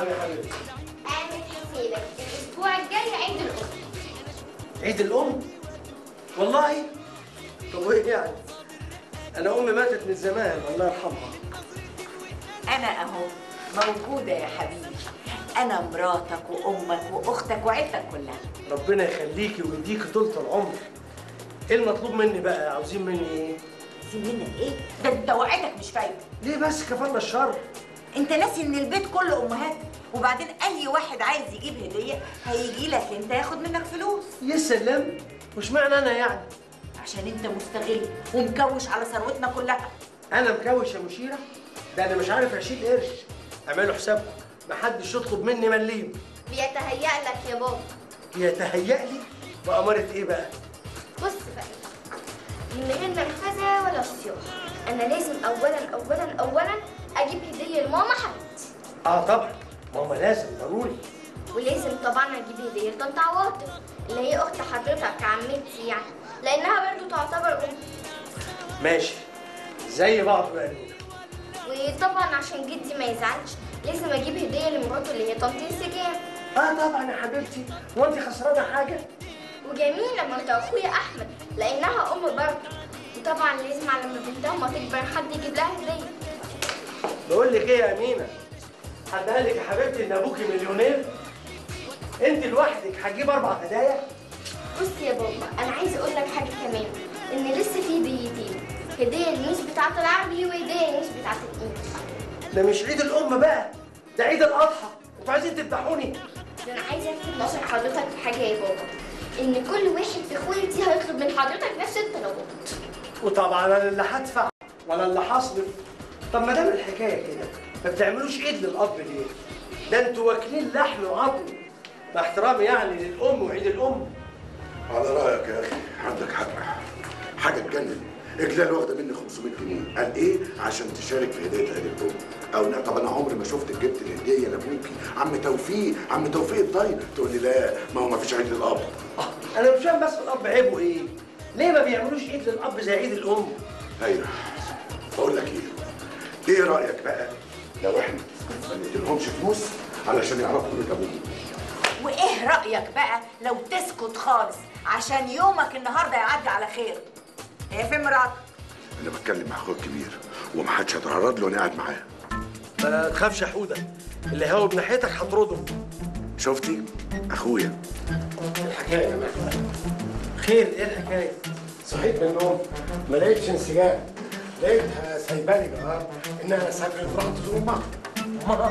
نعم يا حبيبتي اعمل حسابك الاسبوع الجاي عيد الام عيد الام والله طب وايه يعني انا امي ماتت من زمان الله يرحمها انا اهو موجوده يا حبيبي انا مراتك وامك واختك وعيلتك كلها ربنا يخليكي ويديكي طولة العمر ايه المطلوب مني بقى عاوزين مني ايه زميلنا ايه ده انت وعيتك مش فايده ليه بس كفرنا الشر انت ناسي ان البيت كله امهات وبعدين اي واحد عايز يجيب هديه هيجي لك انت ياخد منك فلوس يا سلام مش معنى انا يعني عشان انت مستغل ومكوش على ثروتنا كلها انا مكوش يا مشيره ده انا مش عارف اشيل قرش اعملوا حسابكم محدش يطلب مني مليم بيتهيأ لك يا بابا يتهيأ لي بأمارة ايه بقى بص بقى من غير نرفزه ولا صياح انا لازم اولا اولا اولا اجيب هديه لماما حبيبتي اه طبعا ماما لازم ضروري ولازم طبعا اجيب هديه لطنط عواطف اللي هي اخت حضرتك عمتي يعني لانها برضو تعتبر ام ماشي زي بعض بقى نقول. وطبعا عشان جدي ما يزعلش لازم اجيب هديه لمراته اللي هي طنط انسجام اه طبعا يا حبيبتي هو انت خسرانه حاجه وجميله مرات اخويا احمد لانها ام برضه وطبعا لازم على ما بنتها ما تكبر حد يجيب لها هديه بقول لك ايه يا امينه حد قال لك يا حبيبتي ان ابوكي مليونير انت لوحدك هتجيب اربع هدايا بص يا بابا انا عايزه اقول لك حاجه كمان ان لسه في هديتين هديه للميس بتاعه العربي وهديه للميس بتاعه الانجليزي ده مش عيد الام بقى ده عيد الاضحى انتوا عايزين تذبحوني ده انا عايزه الفت نظر حضرتك في حاجه يا بابا ان كل واحد في اخواتي هيطلب من حضرتك نفس الطلبات وطبعا انا اللي هدفع ولا اللي هصرف طب ما دام الحكايه كده ما بتعملوش عيد للاب ليه؟ ده انتوا واكلين لحم وعظم مع احترامي يعني للام وعيد الام على رايك يا اخي عندك حق حاجه تجنن اجلال واخده مني 500 جنيه قال ايه عشان تشارك في هديه عيد الام او لا طب انا عمري ما شفتك جبت الهديه لابوكي عم توفيق عم توفيق الطيب تقول لي لا ما هو ما فيش عيد للاب آه، انا مش فاهم بس الاب عيبه ايه؟ ليه ما بيعملوش عيد للاب زي عيد الام؟ ايوه بقول لك ايه ايه رايك بقى لو احنا ما نديلهمش فلوس علشان يعرفوا قيمه ابوهم وايه رايك بقى لو تسكت خالص عشان يومك النهارده يعدي على خير هي فين مراتك انا بتكلم مع اخوك الكبير ومحدش هيتعرض له وانا قاعد معاه ما تخافش يا حوده اللي هو بناحيتك هطرده شفتي اخويا الحكايه يا جماعه خير ايه الحكايه؟ صحيت من النوم ما لقيتش انسجام لقيتها سايباني جواب انها سافرت راحت تزور امها امها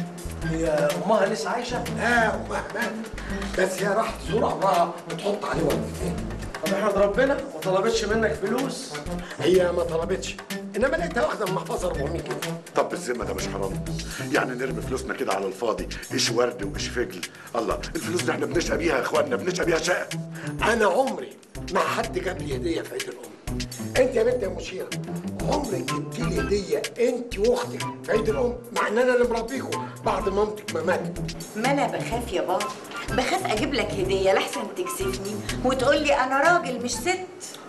هي امها لسه عايشه؟ لا امها ماتت بس هي راحت تزور عمرها وتحط عليه وردتين طب احمد ربنا ما طلبتش منك فلوس هي ما طلبتش انما لقيتها واخده من المحفظه 400 جنيه طب بالذمه ده مش حرام يعني نرمي فلوسنا كده على الفاضي ايش ورد وايش فجل الله الفلوس دي احنا بنشقى بيها يا اخوانا بنشقى بيها شقه انا عمري ما حد جاب لي هديه في عيد الام انت يا بنت يا مشيره عمرك جبت لي هديه انت واختك في عيد الام مع ان انا اللي مربيكم بعد مامتك ما ماتت ما انا بخاف يا بابا بخاف اجيب لك هديه لحسن تكسفني وتقول لي انا راجل مش ست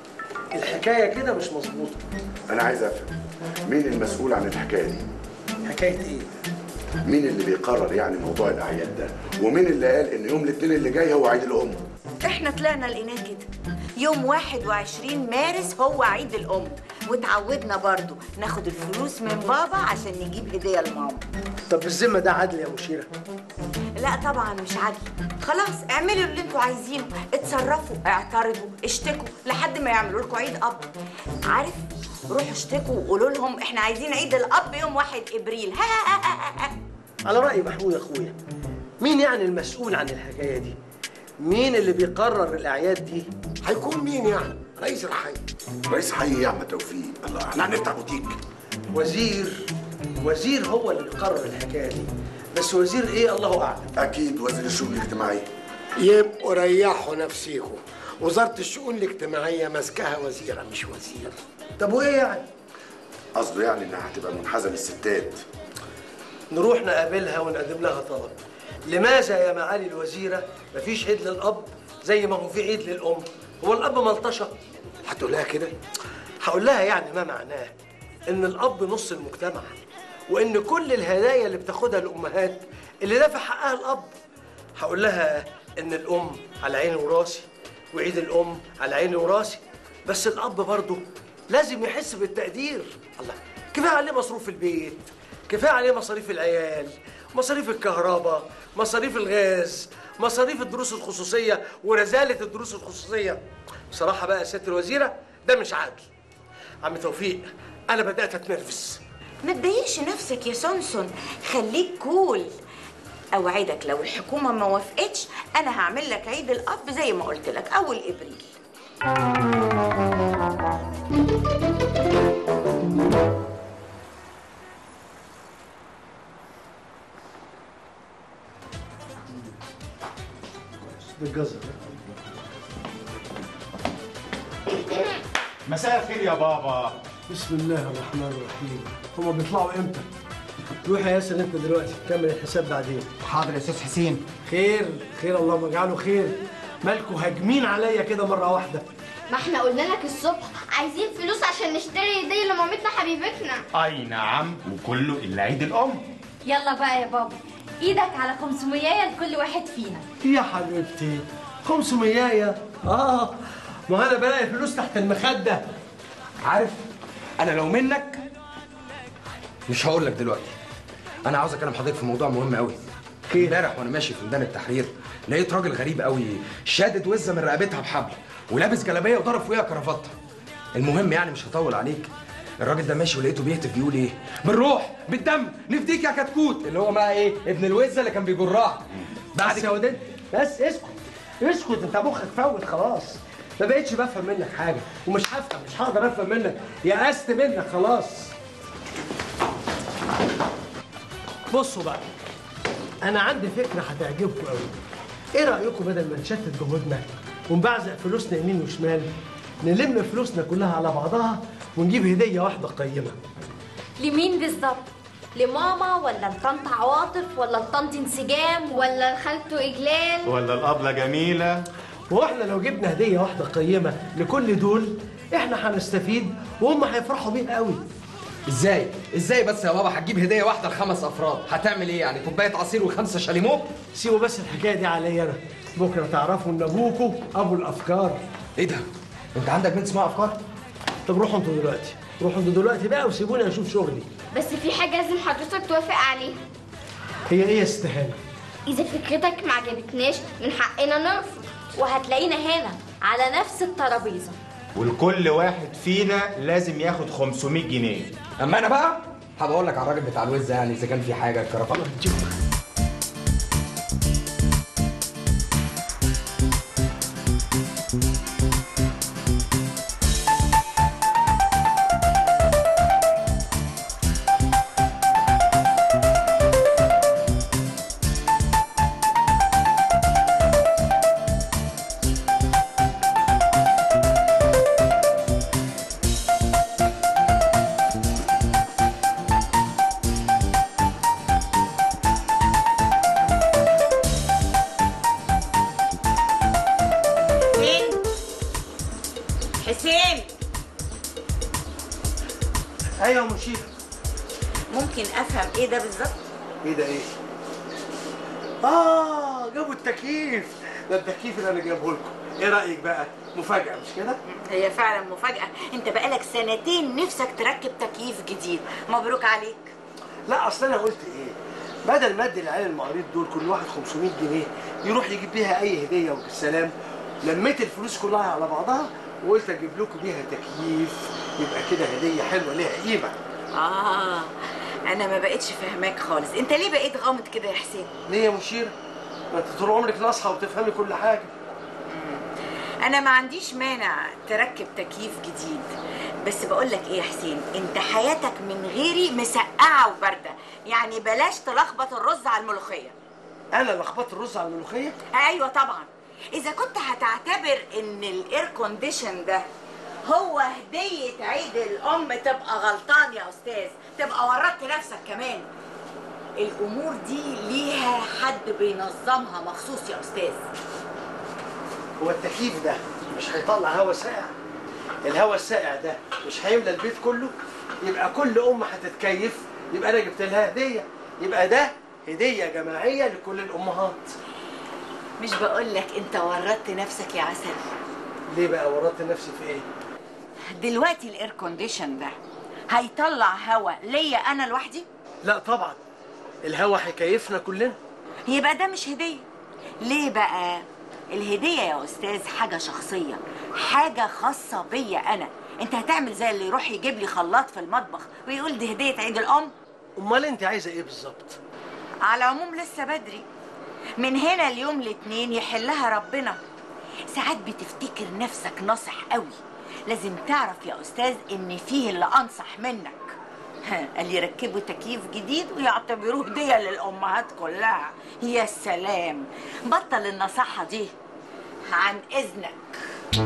الحكايه كده مش مظبوطه انا عايز افهم مين المسؤول عن الحكايه دي حكايه ايه؟ مين اللي بيقرر يعني موضوع الاعياد ده ومين اللي قال ان يوم الاثنين اللي جاي هو عيد الام احنا طلعنا لقيناه كده يوم 21 مارس هو عيد الام وتعودنا برضو ناخد الفلوس من بابا عشان نجيب هديه لماما طب بالذمه ده عدل يا مشيره لا طبعا مش عدل خلاص اعملوا اللي انتوا عايزينه اتصرفوا اعترضوا اشتكوا لحد ما يعملوا لكم عيد اب عارف روحوا اشتكوا وقولوا لهم احنا عايزين عيد الاب يوم 1 ابريل ها ها ها ها ها. على راي محمود اخويا مين يعني المسؤول عن الحكايه دي؟ مين اللي بيقرر الاعياد دي؟ هيكون مين يعني رئيس الحي رئيس حي يا عم توفيق الله احنا هنفتح بوتيك وزير وزير هو اللي بيقرر الحكايه دي بس وزير ايه الله اعلم اكيد وزير الشؤون الاجتماعيه يبقوا ريحوا نفسيكم وزارة الشؤون الاجتماعية ماسكاها وزيرة مش وزير طب وايه يعني؟ قصده يعني انها هتبقى منحازه للستات نروح نقابلها ونقدم لها طلب لماذا يا معالي الوزيرة مفيش عيد للأب زي ما هو في عيد للأم هو الأب ملطشة هتقولها كده هقول لها يعني ما معناه إن الأب نص المجتمع وإن كل الهدايا اللي بتاخدها الأمهات اللي دافع حقها الاب هقول لها ان الام على عيني وراسي وعيد الام على عيني وراسي بس الاب برضه لازم يحس بالتقدير الله كفايه عليه مصروف البيت كفايه عليه مصاريف العيال مصاريف الكهرباء مصاريف الغاز مصاريف الدروس الخصوصيه ورزاله الدروس الخصوصيه بصراحه بقى يا ست الوزيره ده مش عادل عم توفيق انا بدات اتنرفز ما تضايقش نفسك يا سونسون خليك كول اوعدك لو الحكومه ما وافقتش انا هعمل لك عيد الاب زي ما قلت لك اول ابريل بالجزر مساء الخير يا بابا بسم الله الرحمن الرحيم هما بيطلعوا امتى؟ روح يا ياسر انت دلوقتي كمل الحساب بعدين حاضر يا استاذ حسين خير خير اللهم اجعله خير مالكوا هاجمين عليا كده مره واحده ما احنا قلنا لك الصبح عايزين فلوس عشان نشتري هديه لمامتنا حبيبتنا اي نعم وكله الا عيد الام يلا بقى يا بابا ايدك على 500 لكل واحد فينا يا حبيبتي 500 يا اه ما انا بلاقي فلوس تحت المخده عارف انا لو منك مش هقول لك دلوقتي انا عاوز اكلم حضرتك في موضوع مهم قوي امبارح وانا ماشي في ميدان التحرير لقيت راجل غريب قوي شادد وزه من رقبتها بحبل ولابس جلابيه وضرب فوقيها كرافته المهم يعني مش هطول عليك الراجل ده ماشي ولقيته بيهتف بيقول ايه بالروح بالدم نفديك يا كتكوت اللي هو بقى ايه ابن الوزه اللي كان بيجرها بعد بس يا وداد بس اسكت اسكت انت مخك فوت خلاص ما بقتش بفهم منك حاجه ومش هفهم مش هقدر افهم منك يأست منك خلاص بصوا بقى انا عندي فكره هتعجبكم قوي ايه رايكم بدل ما نشتت جهودنا ونبعزق فلوسنا يمين وشمال نلم فلوسنا كلها على بعضها ونجيب هديه واحده قيمه لمين بالظبط لماما ولا لطنط عواطف ولا لطنط انسجام ولا لخالته اجلال ولا الابله جميله واحنا لو جبنا هديه واحده قيمه لكل دول احنا هنستفيد وهم هيفرحوا بيها قوي ازاي ازاي بس يا بابا هتجيب هديه واحده لخمس افراد هتعمل ايه يعني كوبايه عصير وخمسه شاليمو سيبوا بس الحكايه دي عليا انا بكره تعرفوا ان ابوكوا ابو الافكار ايه ده انت عندك بنت اسمها افكار طب روحوا انتوا دلوقتي روحوا انتوا دلوقتي بقى وسيبوني اشوف شغلي بس في حاجه لازم حضرتك توافق عليها هي ايه يا استهانه اذا فكرتك ما عجبتناش من حقنا نرفض وهتلاقينا هنا على نفس الترابيزه ولكل واحد فينا لازم ياخد 500 جنيه اما انا بقى هبقى اقول لك على الراجل بتاع الوزه يعني اذا كان في حاجه الكرافته حسين حسين ايوه يا مشير ممكن افهم ايه ده بالظبط ايه ده ايه اه جابوا التكييف ده التكييف اللي انا جايبه لكم ايه رايك بقى مفاجاه مش كده هي فعلا مفاجاه انت بقالك سنتين نفسك تركب تكييف جديد مبروك عليك لا اصل انا قلت ايه بدل ما ادي العيال المعارض دول كل واحد 500 جنيه يروح يجيب بيها اي هديه وبالسلام لميت الفلوس كلها على بعضها وقلت اجيب لكم بيها تكييف يبقى كده هديه حلوه ليها قيمه اه انا ما بقتش فاهماك خالص انت ليه بقيت غامض كده يا حسين ليه يا مشير ما انت طول عمرك ناصحه وتفهمي كل حاجه انا ما عنديش مانع تركب تكييف جديد بس بقول لك ايه يا حسين انت حياتك من غيري مسقعه وبارده يعني بلاش تلخبط الرز على الملوخيه انا لخبطت الرز على الملوخيه ايوه طبعا اذا كنت هتعتبر ان الاير كونديشن ده هو هدية عيد الأم تبقى غلطان يا أستاذ تبقى ورطت نفسك كمان الأمور دي ليها حد بينظمها مخصوص يا أستاذ هو التكييف ده مش هيطلع هواء ساقع الهواء الساقع ده مش هيملى البيت كله يبقى كل ام هتتكيف يبقى انا جبت لها هديه يبقى ده هديه جماعيه لكل الامهات مش بقول لك انت ورطت نفسك يا عسل ليه بقى ورطت نفسي في ايه دلوقتي الاير كونديشن ده هيطلع هوا ليا انا لوحدي لا طبعا الهوا هيكيفنا كلنا يبقى ده مش هديه ليه بقى الهديه يا استاذ حاجه شخصيه حاجه خاصه بيا انا انت هتعمل زي اللي يروح يجيب لي خلاط في المطبخ ويقول دي هديه عيد الام امال انت عايزه ايه بالظبط على العموم لسه بدري من هنا اليوم الاثنين يحلها ربنا ساعات بتفتكر نفسك ناصح قوي لازم تعرف يا استاذ ان فيه اللي انصح منك ها، اللي يركبوا تكييف جديد ويعتبروه هديه للامهات كلها يا سلام بطل النصيحه دي عن اذنك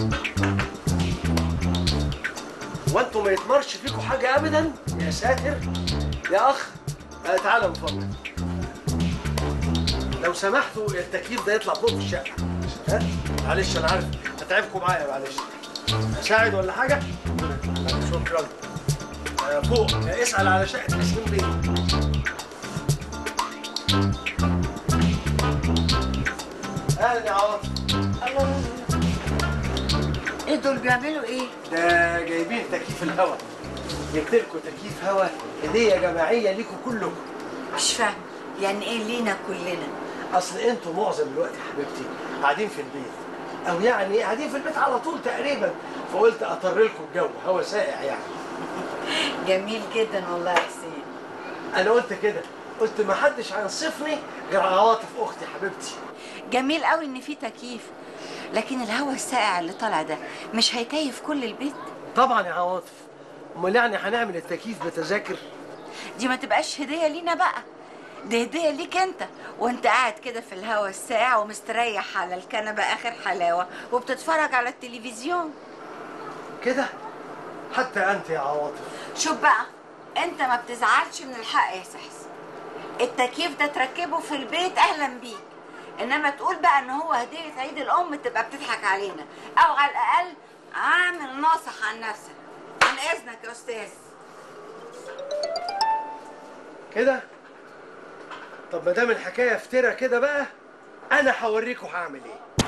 وانتوا ما يتمرش فيكم حاجه ابدا يا ساتر يا اخ آه تعالى من فضلك لو سمحتوا التكييف ده يطلع فوق في الشقه ها معلش انا عارف هتعبكم معايا معلش اساعد ولا حاجه شكرا آه فوق آه اسال على شقه تسليم بيه اهلا يا عواطف ايه دول بيعملوا ايه ده جايبين تكييف الهواء جبت لكم تكييف هواء هديه جماعيه ليكم كلكم مش فاهم يعني ايه لينا كلنا اصل انتوا معظم الوقت يا حبيبتي قاعدين في البيت او يعني قاعدين في البيت على طول تقريبا فقلت اطر لكم الجو هوا ساقع يعني جميل جدا والله يا حسين انا قلت كده قلت ما حدش هينصفني غير عواطف اختي حبيبتي جميل قوي ان في تكييف لكن الهواء الساقع اللي طالع ده مش هيكيف كل البيت طبعا يا عواطف امال يعني هنعمل التكييف بتذاكر دي ما تبقاش هديه لينا بقى دي هديه ليك انت وانت قاعد كده في الهواء الساقع ومستريح على الكنبه اخر حلاوه وبتتفرج على التلفزيون كده حتى انت يا عواطف شوف بقى انت ما بتزعلش من الحق يا سحس التكييف ده تركبه في البيت اهلا بيك انما تقول بقى ان هو هديه عيد الام تبقى بتضحك علينا او على الاقل عامل ناصح عن نفسك عن اذنك يا استاذ كده طب ما دام الحكايه افترى كده بقى انا هوريكم هعمل ايه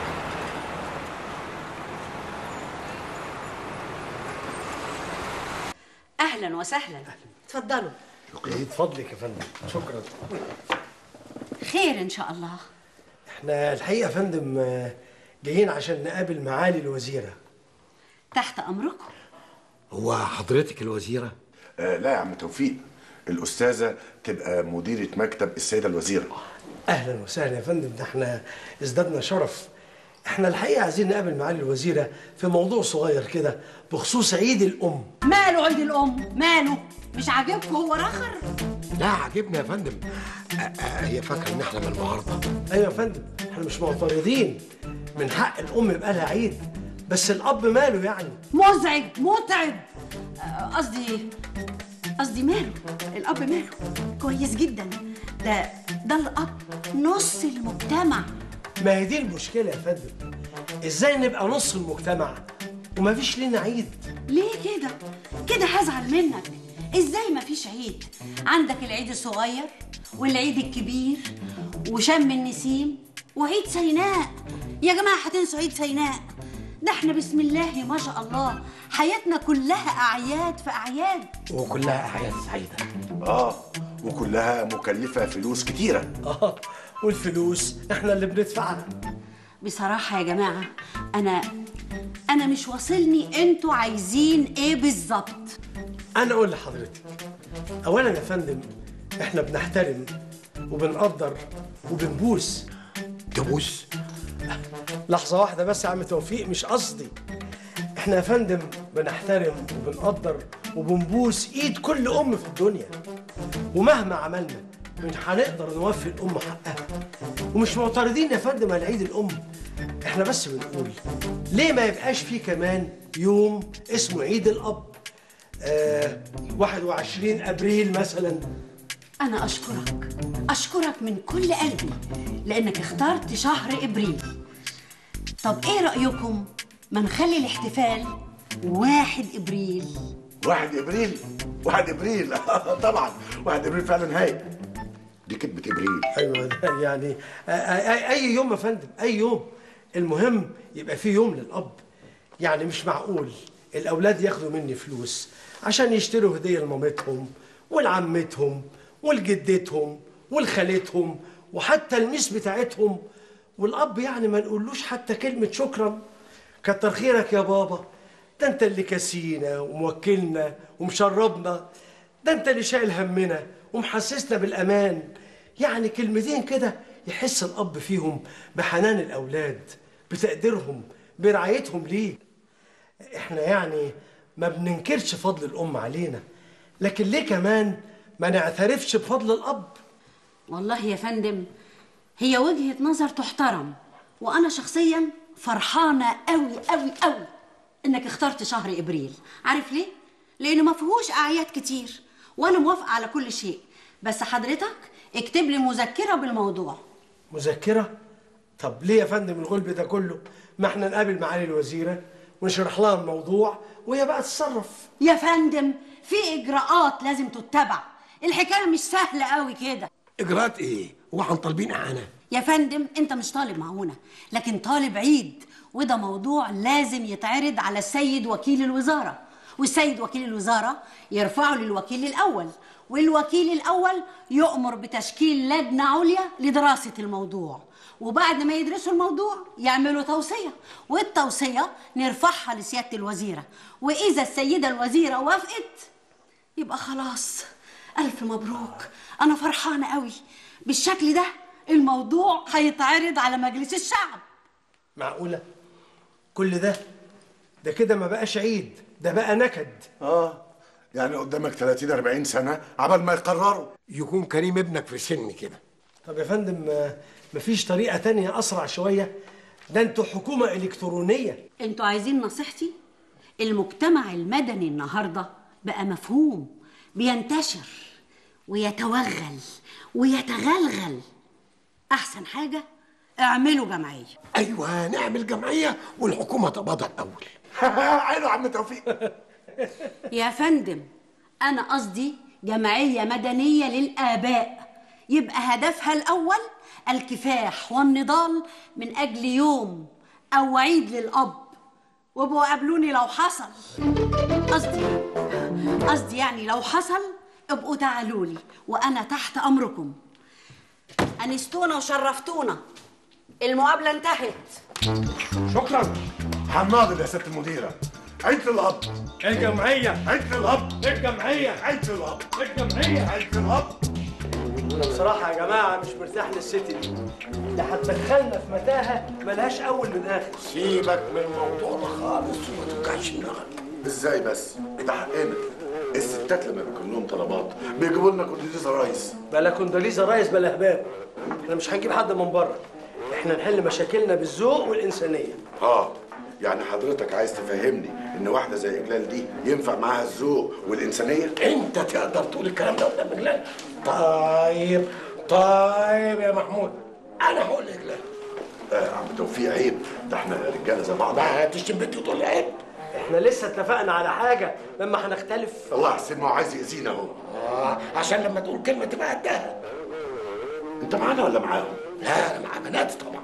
اهلا وسهلا اتفضلوا يزيد فضلك يا فندم شكرا خير ان شاء الله احنا الحقيقه يا فندم آه، جايين عشان نقابل معالي الوزيره تحت امركم هو حضرتك الوزيره آه لا يا عم توفيق الأستاذة تبقى مديرة مكتب السيدة الوزيرة اهلا وسهلا يا فندم ده احنا ازدادنا شرف احنا الحقيقه عايزين نقابل معالي الوزيره في موضوع صغير كده بخصوص عيد الام ماله عيد الام ماله مش عاجبكم هو رخر لا عجبنا يا فندم آه، آه، هي فاكره ان احنا من النهارده ايوه يا فندم احنا مش معترضين من حق الام يبقى لها عيد بس الاب ماله يعني مزعج متعب آه، قصدي قصدي ماله الاب ماله كويس جدا ده ده الاب نص المجتمع ما هي دي المشكله يا فندم ازاي نبقى نص المجتمع ومفيش لينا عيد ليه كده كده هزعل منك ازاي مفيش عيد عندك العيد الصغير والعيد الكبير وشم النسيم وعيد سيناء يا جماعه هتنسوا عيد سيناء ده احنا بسم الله ما شاء الله حياتنا كلها اعياد في اعياد وكلها اعياد سعيده آه وكلها مكلفة فلوس كتيرة اه والفلوس احنا اللي بندفعها بصراحه يا جماعه انا انا مش واصلني انتوا عايزين ايه بالظبط انا اقول لحضرتك اولا يا فندم احنا بنحترم وبنقدر وبنبوس تبوس لحظه واحده بس يا عم توفيق مش قصدي احنا يا فندم بنحترم وبنقدر وبنبوس ايد كل ام في الدنيا ومهما عملنا مش هنقدر نوفي الام حقها ومش معترضين يا فندم على عيد الام احنا بس بنقول ليه ما يبقاش فيه كمان يوم اسمه عيد الاب آه 21 ابريل مثلا أنا أشكرك أشكرك من كل قلبي لأنك اخترت شهر إبريل طب إيه رأيكم ما نخلي الاحتفال واحد إبريل واحد إبريل واحد إبريل طبعا واحد إبريل فعلا هاي دي كدبه ابريل ايوه ده يعني أ- أ- اي يوم يا فندم اي يوم المهم يبقى في يوم للاب يعني مش معقول الاولاد ياخدوا مني فلوس عشان يشتروا هديه لمامتهم ولعمتهم ولجدتهم ولخالتهم وحتى الميس بتاعتهم والاب يعني ما نقولوش حتى كلمه شكرا كتر خيرك يا بابا ده انت اللي كاسينا وموكلنا ومشربنا ده انت اللي شايل همنا ومحسسنا بالامان يعني كلمتين كده يحس الاب فيهم بحنان الاولاد بتقديرهم برعايتهم ليه احنا يعني ما بننكرش فضل الام علينا لكن ليه كمان ما نعترفش بفضل الاب والله يا فندم هي وجهة نظر تحترم وأنا شخصيا فرحانة قوي قوي قوي إنك اخترت شهر إبريل عارف ليه؟ لأنه ما فيهوش أعياد كتير وأنا موافقة على كل شيء بس حضرتك اكتب لي مذكرة بالموضوع مذكره طب ليه يا فندم الغلب ده كله ما احنا نقابل معالي الوزيره ونشرح لها الموضوع وهي بقى تتصرف يا فندم في إجراءات لازم تتبع الحكاية مش سهلة قوي كده اجراءات ايه هو احنا طالبين اعانه يا فندم انت مش طالب معونة لكن طالب عيد وده موضوع لازم يتعرض على السيد وكيل الوزارة والسيد وكيل الوزارة يرفعه للوكيل الأول والوكيل الأول يؤمر بتشكيل لجنة عليا لدراسة الموضوع وبعد ما يدرسوا الموضوع يعملوا توصية والتوصية نرفعها لسيادة الوزيرة وإذا السيدة الوزيرة وافقت يبقى خلاص ألف مبروك أنا فرحانة قوي بالشكل ده الموضوع هيتعرض على مجلس الشعب معقوله كل ده ده كده ما بقاش عيد ده بقى نكد اه يعني قدامك 30 40 سنه عبال ما يقرروا يكون كريم ابنك في سن كده طب يا فندم آه، مفيش طريقه تانية اسرع شويه ده انتوا حكومه الكترونيه انتوا عايزين نصيحتي المجتمع المدني النهارده بقى مفهوم بينتشر ويتوغل ويتغلغل احسن حاجه اعملوا جمعيه ايوه نعمل جمعيه والحكومه تقبضها الاول حلو يا عم توفيق يا فندم انا قصدي جمعيه مدنيه للاباء يبقى هدفها الاول الكفاح والنضال من اجل يوم او عيد للاب وابقوا قابلوني لو حصل قصدي قصدي يعني لو حصل ابقوا تعالوا لي وانا تحت امركم انستونا وشرفتونا المقابله انتهت شكرا هنناضل يا ست المديره عيد الاب الجمعيه عيد الاب الجمعيه عيد الاب الجمعيه عيد الاب انا بصراحه يا جماعه مش مرتاح للست دي ده هتدخلنا في متاهه ملهاش اول من اخر سيبك من الموضوع ده خالص وما توجعش دماغك ازاي بس ده حقنا الستات لما بيكون لهم طلبات بيجيبوا لنا كونديزا رايس بلا كونداليزا رايس بلا هباب احنا مش هنجيب حد من بره احنا نحل مشاكلنا بالذوق والانسانيه اه يعني حضرتك عايز تفهمني ان واحده زي اجلال دي ينفع معاها الذوق والانسانيه انت تقدر تقول الكلام ده قدام اجلال طيب طيب يا محمود انا هقول لاجلال آه يا عم توفيق عيب ده احنا رجاله زي بعض بقى تشتم بنتي وتقول لي عيب احنا لسه اتفقنا على حاجه لما هنختلف الله يحسن ما هو عايز يأذينا اهو اه عشان لما تقول كلمه تبقى قدها انت معانا ولا معاهم؟ لا انا مع بناتي طبعا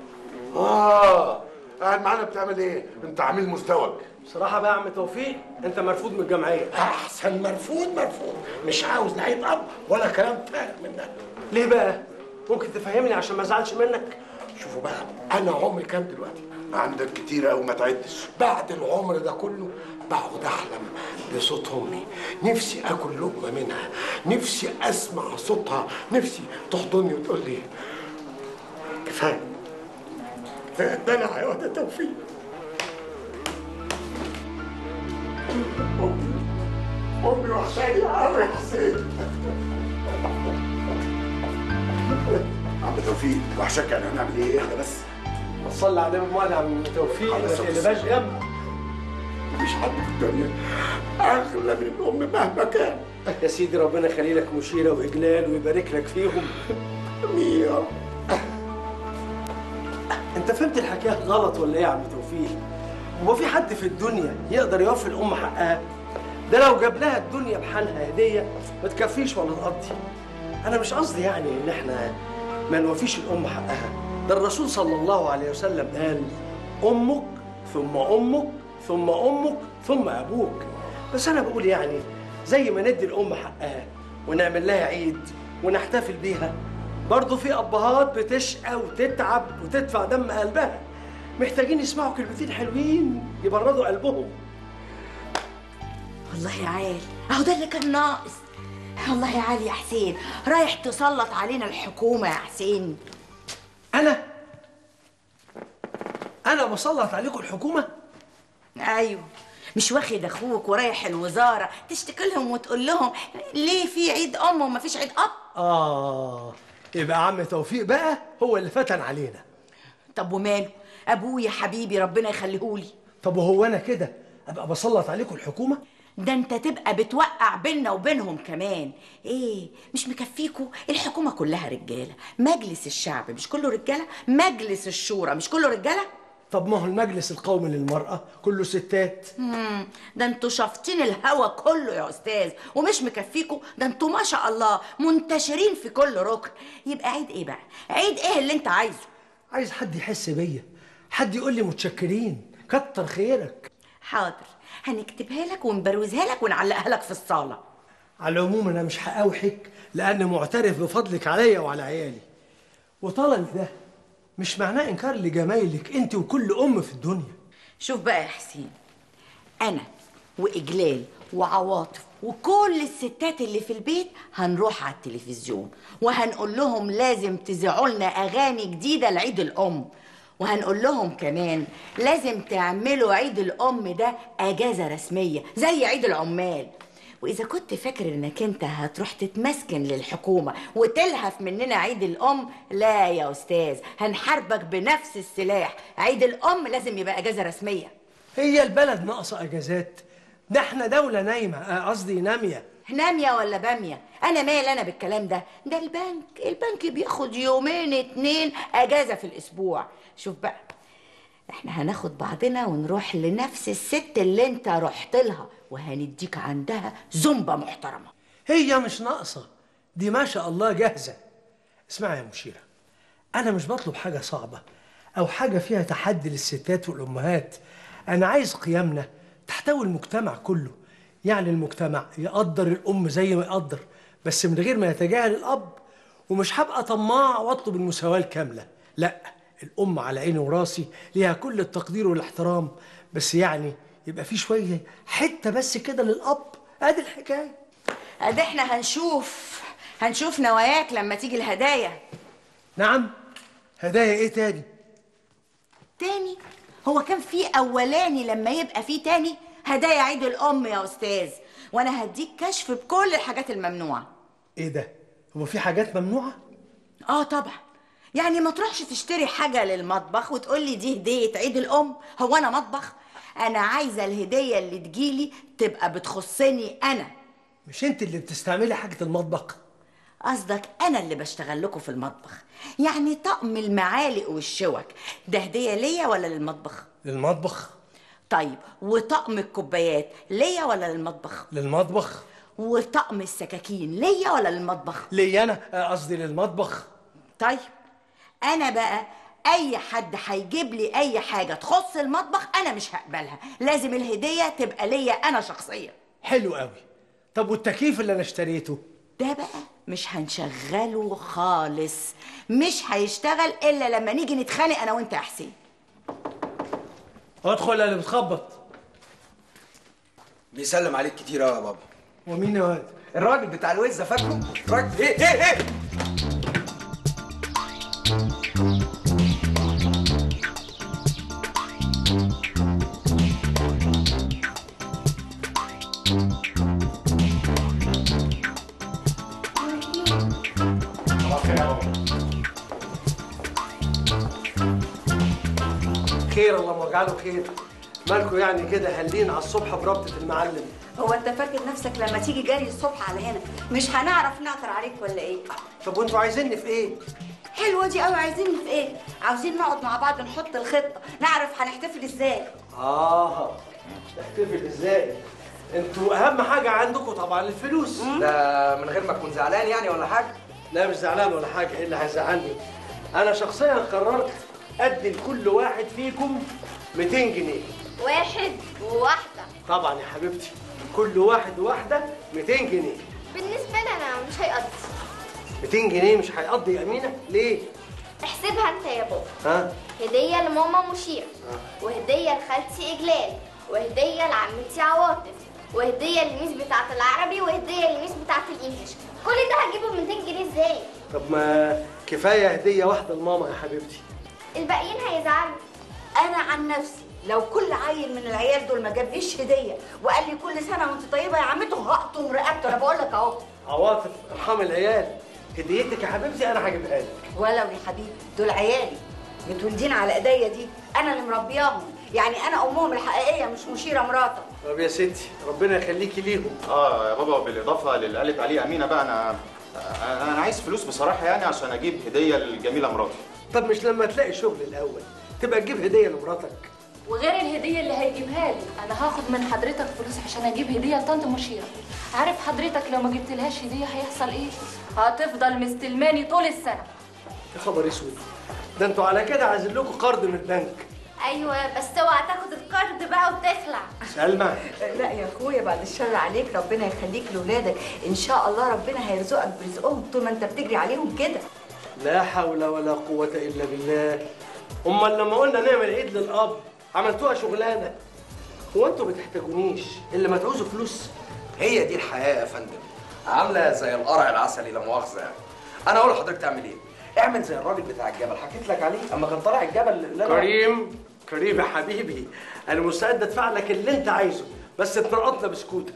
اه قاعد معانا بتعمل ايه؟ انت عميل مزدوج بصراحه بقى يا عم توفيق انت مرفوض من الجمعيه احسن مرفوض مرفوض مش عاوز لا عيب اب ولا كلام فارغ منك ليه بقى ممكن تفهمني عشان ما ازعلش منك شوفوا بقى انا عمري كام دلوقتي عندك كتير قوي ما تعدش بعد العمر ده كله بقعد احلم بصوت امي نفسي اكل لقمه منها نفسي اسمع صوتها نفسي تحضني وتقول لي كفايه كفايه الدلع يا واد توفيق امي امي وحشاني قوي يا حسين عم توفيق وحشك يعني هنعمل ايه؟ اهدى بس صلي على النبي يا عم توفيق على ما الصلاة تقلبهاش غم مفيش حد في الدنيا اغلى من الام مهما كان يا سيدي ربنا يخلي لك مشيره واجلال ويبارك لك فيهم امي يا رب انت فهمت الحكايه غلط ولا ايه يا عم توفيق هو في حد في الدنيا يقدر يوفي الام حقها ده لو جاب لها الدنيا بحالها هديه ما تكفيش ولا تقضي انا مش قصدي يعني ان احنا ما نوفيش الام حقها ده الرسول صلى الله عليه وسلم قال امك ثم امك ثم امك ثم ابوك بس انا بقول يعني زي ما ندي الام حقها ونعمل لها عيد ونحتفل بيها برضه في ابهات بتشقى وتتعب وتدفع دم قلبها محتاجين يسمعوا كلمتين حلوين يبردوا قلبهم والله يا عيال اهو ده اللي كان ناقص والله يا علي يا حسين رايح تسلط علينا الحكومة يا حسين انا انا بسلط عليكم الحكومه ايوه مش واخد اخوك ورايح الوزارة تشتكي لهم وتقول لهم ليه في عيد ام وما فيش عيد اب اه يبقى عم توفيق بقى هو اللي فتن علينا طب وماله ابويا حبيبي ربنا يخليهولي طب وهو انا كده ابقى بسلط عليكم الحكومه ده انت تبقى بتوقع بينا وبينهم كمان ايه مش مكفيكوا الحكومة كلها رجالة مجلس الشعب مش كله رجالة مجلس الشورى مش كله رجالة طب ما هو المجلس القومي للمراه كله ستات مم، ده انتوا شافطين الهوا كله يا استاذ ومش مكفيكوا ده انتوا ما شاء الله منتشرين في كل ركن يبقى عيد ايه بقى عيد ايه اللي انت عايزه عايز حد يحس بيا حد يقول لي متشكرين كتر خيرك حاضر هنكتبها لك ونبروزها لك ونعلقها لك في الصالة على العموم انا مش هأوحك لان معترف بفضلك عليا وعلى عيالي وطلب ده مش معناه انكار لجمايلك انت وكل ام في الدنيا شوف بقى يا حسين انا واجلال وعواطف وكل الستات اللي في البيت هنروح على التلفزيون وهنقول لهم لازم تذيعوا لنا اغاني جديده لعيد الام وهنقول لهم كمان لازم تعملوا عيد الام ده اجازه رسميه زي عيد العمال واذا كنت فاكر انك انت هتروح تتمسكن للحكومه وتلهف مننا عيد الام لا يا استاذ هنحاربك بنفس السلاح عيد الام لازم يبقى اجازه رسميه هي البلد ناقصه اجازات ده احنا دوله نايمه آه، قصدي ناميه نامية ولا بامية انا مال انا بالكلام ده ده البنك البنك بياخد يومين اتنين اجازة في الاسبوع شوف بقى احنا هناخد بعضنا ونروح لنفس الست اللي انت رحت لها وهنديك عندها زنبة محترمة هي مش ناقصه دي ما شاء الله جاهزه اسمعي يا مشيره انا مش بطلب حاجه صعبه او حاجه فيها تحدي للستات والامهات انا عايز قيمنا تحتوي المجتمع كله يعني المجتمع يقدر الام زي ما يقدر بس من غير ما يتجاهل الاب ومش هبقى طماع واطلب المساواه الكامله لا الام على عيني وراسي ليها كل التقدير والاحترام بس يعني يبقى في شويه حته بس كده للاب ادي الحكايه ادي احنا هنشوف هنشوف نواياك لما تيجي الهدايا نعم هدايا ايه تاني تاني هو كان في اولاني لما يبقى في تاني هدايا عيد الام يا استاذ وانا هديك كشف بكل الحاجات الممنوعه ايه ده هو في حاجات ممنوعه اه طبعا يعني ما تروحش تشتري حاجه للمطبخ وتقول لي دي هديه عيد الام هو انا مطبخ انا عايزه الهديه اللي تجيلي تبقى بتخصني انا مش انت اللي بتستعملي حاجه المطبخ قصدك انا اللي بشتغل لكم في المطبخ يعني طقم المعالق والشوك ده هديه ليا ولا للمطبخ للمطبخ طيب وطقم الكوبايات ليا ولا للمطبخ للمطبخ وطقم السكاكين ليا ولا للمطبخ ليا انا آه، قصدي للمطبخ طيب انا بقى اي حد هيجيب لي اي حاجه تخص المطبخ انا مش هقبلها لازم الهديه تبقى ليا انا شخصيا حلو قوي طب والتكييف اللي انا اشتريته ده بقى مش هنشغله خالص مش هيشتغل الا لما نيجي نتخانق انا وانت يا حسين ادخل اللي بتخبط بيسلم عليك كتير قوي يا بابا ومين يا واد الراجل بتاع الوزه فاكره راجل ايه ايه ايه خير اللهم اجعله خير مالكوا يعني كده هلين على الصبح بربطه المعلم هو انت فاكر نفسك لما تيجي جري الصبح على هنا مش هنعرف نعثر عليك ولا ايه طب وانتوا عايزيني في ايه حلوه دي قوي عايزين في ايه عاوزين نقعد مع بعض نحط الخطه نعرف هنحتفل ازاي اه تحتفل ازاي انتوا اهم حاجه عندكم طبعا الفلوس ده من غير ما تكون زعلان يعني ولا حاجه لا مش زعلان ولا حاجه ايه اللي هيزعلني انا شخصيا قررت ادي لكل واحد فيكم 200 جنيه واحد وواحدة طبعا يا حبيبتي كل واحد وواحده 200 جنيه بالنسبة لي أنا مش هيقضي 200 جنيه مش هيقضي يا امينه ليه احسبها أنت يا بابا ها هدية لماما مشيرة وهدية لخالتي إجلال وهدية لعمتي عواطف وهدية للميس بتاعة العربي وهدية للميس بتاعة الإنجليش كل ده هجيبه ب 200 جنيه إزاي؟ طب ما كفايه هديه واحده لماما يا حبيبتي الباقيين هيزعلوا انا عن نفسي لو كل عيل من العيال دول ما جابليش هديه وقال لي كل سنه وانت طيبه يا عمته هقطم رقبته انا بقول لك اهو عواطف ارحم العيال هديتك يا حبيبتي انا هجيبها لك ولو يا حبيبي دول عيالي متولدين على ايديا دي انا اللي مربياهم يعني انا امهم الحقيقيه مش مشيره مراتك طب يا ستي ربنا يخليكي ليهم اه يا بابا بالاضافه للي قالت عليه امينه بقى انا انا أنا عايز فلوس بصراحه يعني عشان اجيب هديه للجميله مراتي طب مش لما تلاقي شغل الاول تبقى تجيب هديه لمراتك وغير الهدية اللي هيجيبها لي أنا هاخد من حضرتك فلوس عشان أجيب هدية لطنط مشيرة عارف حضرتك لو ما جبتلهاش هدية هيحصل إيه؟ هتفضل مستلماني طول السنة يا خبر اسود ده انتوا على كده عايزين لكم قرض من البنك أيوة بس اوعى تاخد القرض بقى وتخلع سلمى لا يا اخويا بعد الشر عليك ربنا يخليك لاولادك ان شاء الله ربنا هيرزقك برزقهم طول ما انت بتجري عليهم كده لا حول ولا قوة إلا بالله أمال لما قلنا نعمل عيد للأب عملتوها شغلانة هو أنتوا ما بتحتاجونيش إلا ما تعوزوا فلوس هي دي الحياه يا فندم عامله زي القرع العسلي لا مؤاخذه يعني انا اقول لحضرتك تعمل ايه اعمل زي الراجل بتاع الجبل حكيت لك عليه اما كان طالع الجبل اللي أنا- كريم كريم يا حبيبي أنا مستعد أدفع لك اللي أنت عايزه بس تنقطنا بسكوتك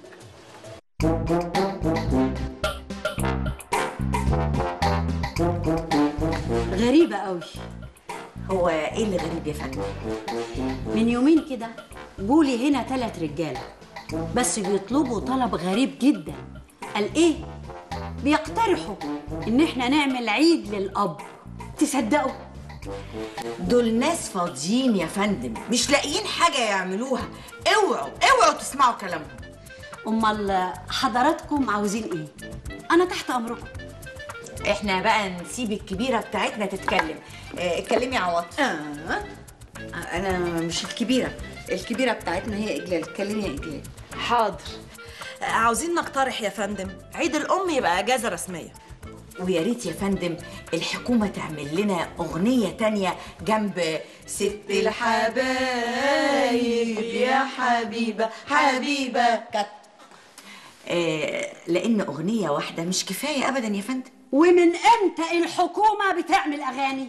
غريبة قوي هو ايه اللي غريب يا فندم من يومين كده جولي هنا ثلاث رجالة بس بيطلبوا طلب غريب جدا قال ايه بيقترحوا ان احنا نعمل عيد للاب تصدقوا دول ناس فاضيين يا فندم مش لاقيين حاجه يعملوها اوعوا اوعوا تسمعوا كلامهم امال حضراتكم عاوزين ايه انا تحت امركم احنا بقى نسيب الكبيره بتاعتنا تتكلم اه اتكلمي يا عواطف آه. أنا مش الكبيرة الكبيرة بتاعتنا هي إجلال اتكلمي يا إجلال حاضر عاوزين نقترح يا فندم عيد الأم يبقى أجازة رسمية ويا ريت يا فندم الحكومه تعمل لنا اغنيه تانية جنب ست الحبايب يا حبيبة حبيبة كت آه لان اغنيه واحده مش كفايه ابدا يا فندم ومن امتى الحكومة بتعمل اغاني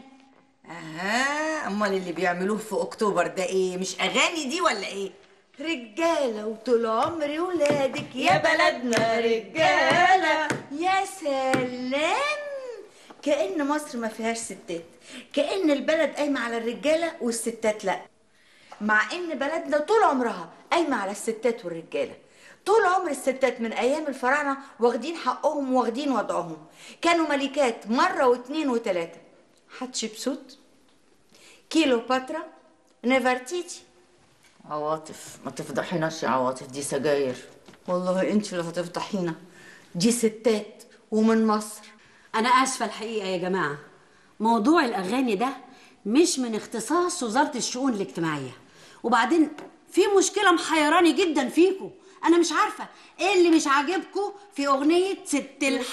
اها امال اللي بيعملوه في اكتوبر ده ايه مش اغاني دي ولا ايه رجاله وطول عمري ولادك يا بلدنا رجالة. يا سلام كأن مصر ما فيهاش ستات كأن البلد قايمة على الرجالة والستات لا مع ان بلدنا طول عمرها قايمة على الستات والرجالة طول عمر الستات من ايام الفراعنة واخدين حقهم واخدين وضعهم كانوا ملكات مرة واتنين وتلاتة حتشبسوت كيلوباترا نفرتيتي عواطف ما تفضحيناش يا عواطف دي سجاير والله أنت اللي هتفضحينا دي ستات ومن مصر انا اسفة الحقيقة يا جماعة موضوع الاغاني ده مش من اختصاص وزارة الشؤون الاجتماعية وبعدين في مشكلة محيراني جدا فيكم انا مش عارفة ايه اللي مش عاجبكم في اغنية ست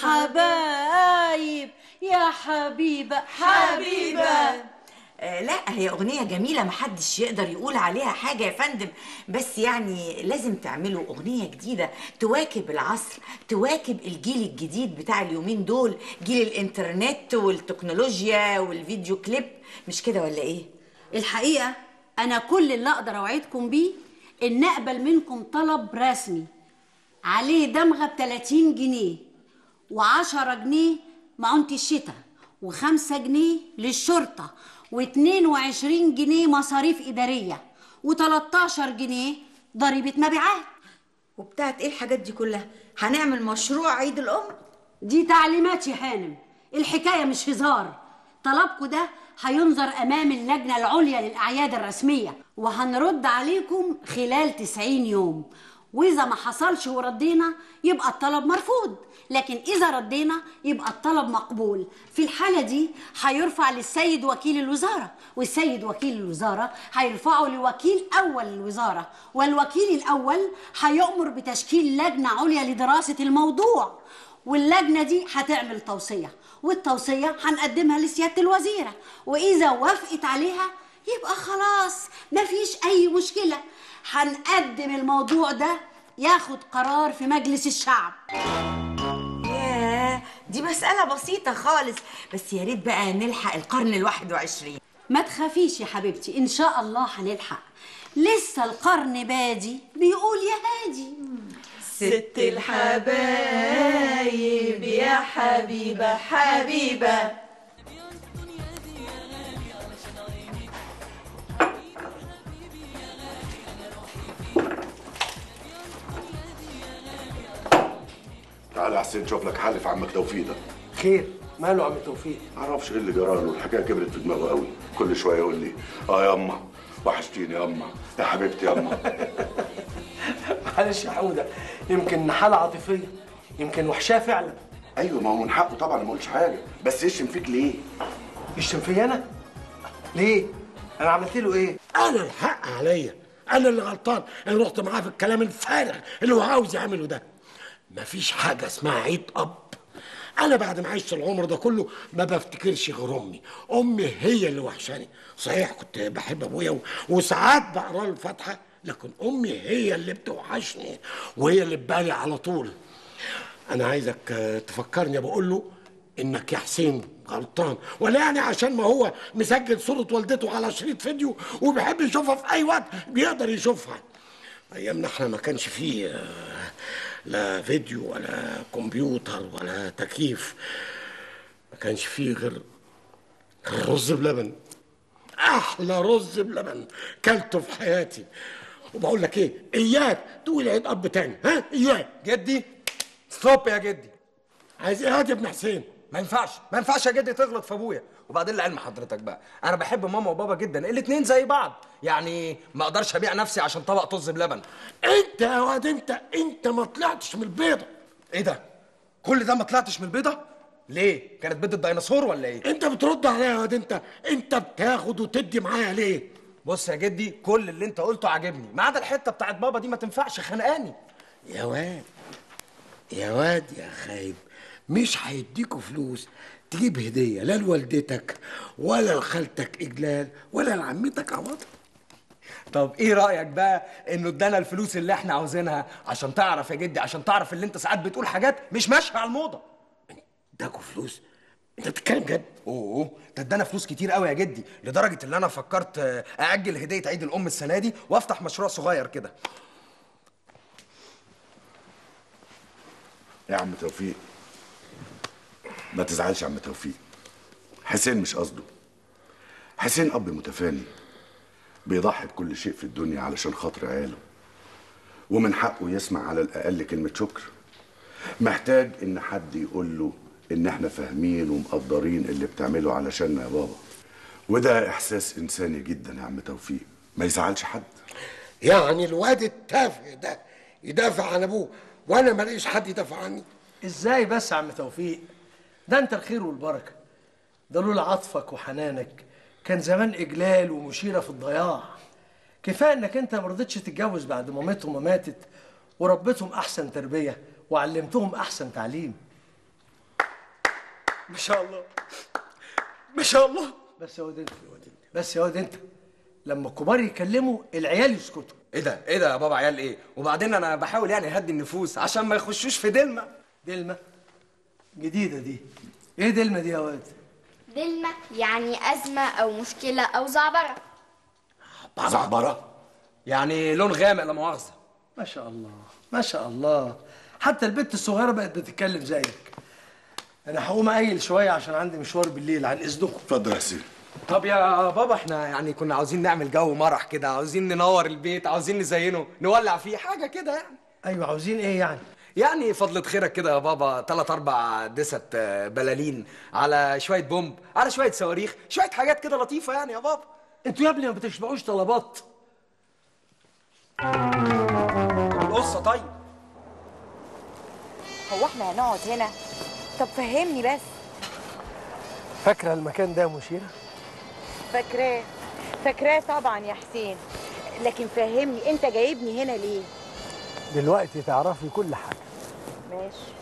الحبايب يا حبيبة حبيبة آه لا هي أغنية جميلة محدش يقدر يقول عليها حاجة يا فندم بس يعني لازم تعملوا أغنية جديدة تواكب العصر تواكب الجيل الجديد بتاع اليومين دول جيل الإنترنت والتكنولوجيا والفيديو كليب مش كده ولا إيه؟ الحقيقة أنا كل اللي أقدر أوعدكم بيه إن أقبل منكم طلب رسمي عليه دمغة ب 30 جنيه و10 جنيه معونة الشتاء و5 جنيه للشرطة و22 جنيه مصاريف إدارية و13 جنيه ضريبة مبيعات وبتاعت إيه الحاجات دي كلها هنعمل مشروع عيد الأم دي تعليمات يا هانم الحكاية مش هزار طلبكم ده هينظر أمام اللجنة العليا للأعياد الرسمية وهنرد عليكم خلال 90 يوم واذا ما حصلش وردينا يبقى الطلب مرفوض لكن اذا ردينا يبقى الطلب مقبول في الحاله دي هيرفع للسيد وكيل الوزاره والسيد وكيل الوزاره هيرفعه لوكيل اول الوزاره والوكيل الاول هيؤمر بتشكيل لجنه عليا لدراسه الموضوع واللجنه دي هتعمل توصيه والتوصيه هنقدمها لسياده الوزيره واذا وافقت عليها يبقى خلاص مفيش اي مشكله هنقدم الموضوع ده ياخد قرار في مجلس الشعب ياه دي مسألة بسيطة خالص بس يا ريت بقى نلحق القرن الواحد وعشرين ما تخافيش يا حبيبتي ان شاء الله هنلحق لسه القرن بادي بيقول يا هادي ست الحبايب يا حبيبة حبيبة تعالى يا حسين شوف لك حل في عمك توفيق ده خير ماله عم توفيق معرفش ايه اللي جرى له الحكايه كبرت في دماغه قوي كل شويه يقول لي اه يا اما وحشتيني يا اما يا حبيبتي يا اما معلش يا حوده يمكن حاله عاطفيه يمكن وحشاه فعلا ايوه ما هو من حقه طبعا ما اقولش حاجه بس يشتم فيك ليه يشتم فيا انا ليه انا عملت له ايه انا الحق عليا انا اللي غلطان انا رحت معاه في الكلام الفارغ اللي هو عاوز يعمله ده مفيش حاجه اسمها عيد اب انا بعد ما عشت العمر ده كله ما بفتكرش غير امي امي هي اللي وحشاني صحيح كنت بحب ابويا و- وساعات بقرا له الفاتحه لكن امي هي اللي بتوحشني وهي اللي ببالي على طول انا عايزك آه، تفكرني بقول له انك يا حسين غلطان ولا يعني عشان ما هو مسجل صورة والدته على شريط فيديو وبيحب يشوفها في اي وقت بيقدر يشوفها ايامنا احنا ما كانش فيه آه، لا فيديو ولا كمبيوتر ولا تكييف ما كانش فيه غير غير رز بلبن احلى رز بلبن كلته في حياتي وبقول لك ايه اياك تقول عيد اب تاني ها اياك جدي ستوب يا جدي عايز ايه يا ابن حسين ما ينفعش ما ينفعش يا جدي تغلط في ابويا وبعدين لعلم حضرتك بقى انا بحب ماما وبابا جدا الاتنين زي بعض يعني ما اقدرش ابيع نفسي عشان طبق طز بلبن انت يا واد انت انت ما طلعتش من البيضه ايه ده كل ده ما طلعتش من البيضه ليه كانت بيضه الديناصور ولا ايه انت بترد عليا يا واد انت انت بتاخد وتدي معايا ليه بص يا جدي كل اللي انت قلته عاجبني ما عدا الحته بتاعت بابا دي ما تنفعش خانقاني يا واد يا واد يا خايب مش هيديكوا فلوس تجيب هديه لا لوالدتك ولا لخالتك اجلال ولا لعمتك عواطف طب ايه رايك بقى انه ادانا الفلوس اللي احنا عاوزينها عشان تعرف يا جدي عشان تعرف اللي انت ساعات بتقول حاجات مش ماشيه على الموضه اداكوا فلوس انت بتتكلم جد اوه ده ادانا فلوس كتير قوي يا جدي لدرجه ان انا فكرت آه، ااجل هديه عيد الام السنه دي وافتح مشروع صغير كده يا عم توفيق ما تزعلش يا عم توفيق حسين مش قصده حسين اب متفاني بيضحي بكل شيء في الدنيا علشان خاطر عياله ومن حقه يسمع على الاقل كلمه شكر محتاج ان حد يقول له ان احنا فاهمين ومقدرين اللي بتعمله علشاننا يا بابا وده احساس انساني جدا يا عم توفيق ما يزعلش حد يعني الواد التافه ده يدافع عن ابوه وانا ماليش حد يدافع عني ازاي بس يا عم توفيق ده انت الخير والبركه ده لولا عطفك وحنانك كان زمان اجلال ومشيره في الضياع كفايه انك انت ما رضيتش تتجوز بعد مامتهم ما ماتت وربيتهم احسن تربيه وعلمتهم احسن تعليم ما شاء الله ما شاء الله بس يا واد انت يا واد انت بس يا واد انت لما الكبار يتكلموا العيال يسكتوا ايه ده ايه ده يا بابا عيال ايه وبعدين انا بحاول يعني اهدي النفوس عشان ما يخشوش في دلمه دلمه جديده دي ايه دلمه دي يا واد دلمة يعني أزمة أو مشكلة أو زعبرة زعبره يعني لون غامق لا مؤاخذه ما شاء الله ما شاء الله حتى البنت الصغيره بقت بتتكلم زيك انا هقوم اقيل شويه عشان عندي مشوار بالليل عن اذنكم اتفضل يا حسين طب يا بابا احنا يعني كنا عاوزين نعمل جو مرح كده عاوزين ننور البيت عاوزين نزينه نولع فيه حاجه كده يعني ايوه عاوزين ايه يعني يعني فضلة خيرك كده يا بابا تلات أربع دست آه، بلالين على شوية بومب على شوية صواريخ شوية حاجات كده لطيفة يعني يا بابا انتوا يا ابني ما بتشبعوش طلبات القصه طيب هو احنا هنقعد هنا طب فهمني بس فاكره المكان ده يا مشيره فاكراه فاكراه طبعا يا حسين لكن فهمني انت جايبني هنا ليه دلوقتي تعرفي كل حاجه ماشي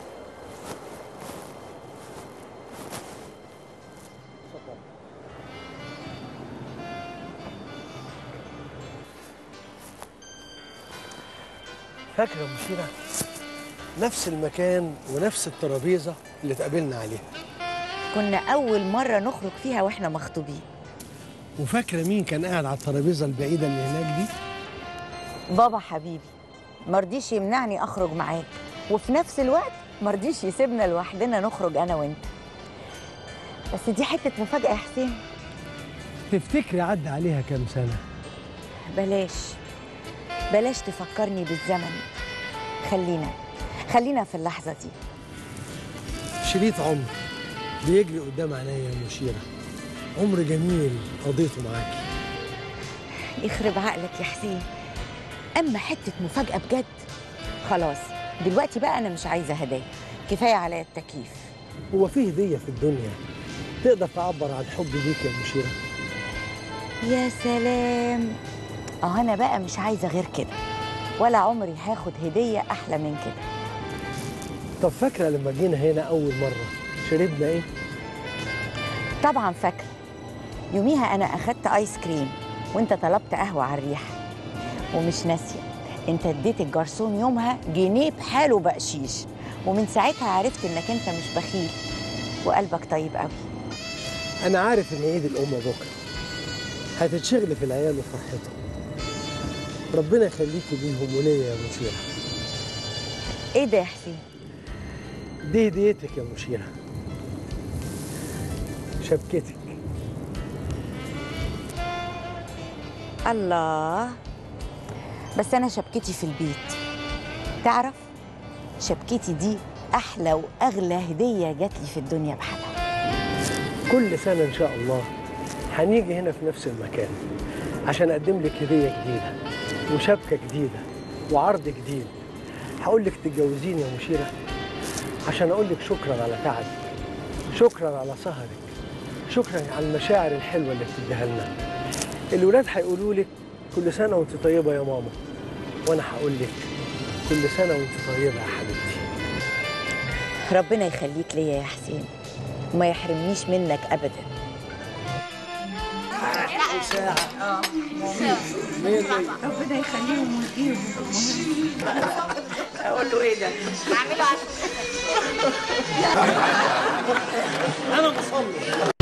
فاكره يا مشيره نفس المكان ونفس الترابيزه اللي اتقابلنا عليها كنا اول مره نخرج فيها واحنا مخطوبين وفاكره مين كان قاعد على الترابيزه البعيده اللي هناك دي بابا حبيبي مرضيش يمنعني اخرج معاك وفي نفس الوقت مرضيش يسيبنا لوحدنا نخرج انا وانت بس دي حته مفاجاه يا حسين تفتكري عدى عليها كام سنه بلاش بلاش تفكرني بالزمن خلينا خلينا في اللحظه دي شريط عمر بيجري قدام عينيا يا مشيره عمر جميل قضيته معاكي يخرب عقلك يا حسين اما حته مفاجاه بجد خلاص دلوقتي بقى انا مش عايزه هدايا كفايه عليا التكييف هو في هديه في الدنيا تقدر تعبر عن حبي ليك يا مشيره يا سلام اه انا بقى مش عايزه غير كده ولا عمري هاخد هديه احلى من كده طب فاكره لما جينا هنا اول مره شربنا ايه طبعا فاكره يوميها انا اخدت ايس كريم وانت طلبت قهوه على الريح ومش ناسيه انت اديت الجرسون يومها جنيه بحاله بقشيش ومن ساعتها عرفت انك انت مش بخيل وقلبك طيب قوي انا عارف ان عيد الام بكره هتتشغلي في العيال وفرحتهم ربنا يخليكي ليهم وليا يا مشيره ايه ده يا حسين دي هديتك يا مشيره شبكتك الله بس انا شبكتي في البيت تعرف شبكتي دي احلى واغلى هديه جات لي في الدنيا بحالها كل سنه ان شاء الله هنيجي هنا في نفس المكان عشان اقدم لك هديه جديده وشبكه جديده وعرض جديد هقول لك تتجوزيني يا مشيره عشان اقول لك شكرا على تعبك شكرا على سهرك شكرا على المشاعر الحلوه اللي بتديها لنا الولاد هيقولوا لك كل سنه وانت طيبه يا ماما وانا هقول لك كل سنه وانت طيبه يا حبيبتي ربنا يخليك ليا يا حسين وما يحرمنيش منك ابدا ربنا يخليهم ويجيهم اقول له ايه ده اعمله انا بصلي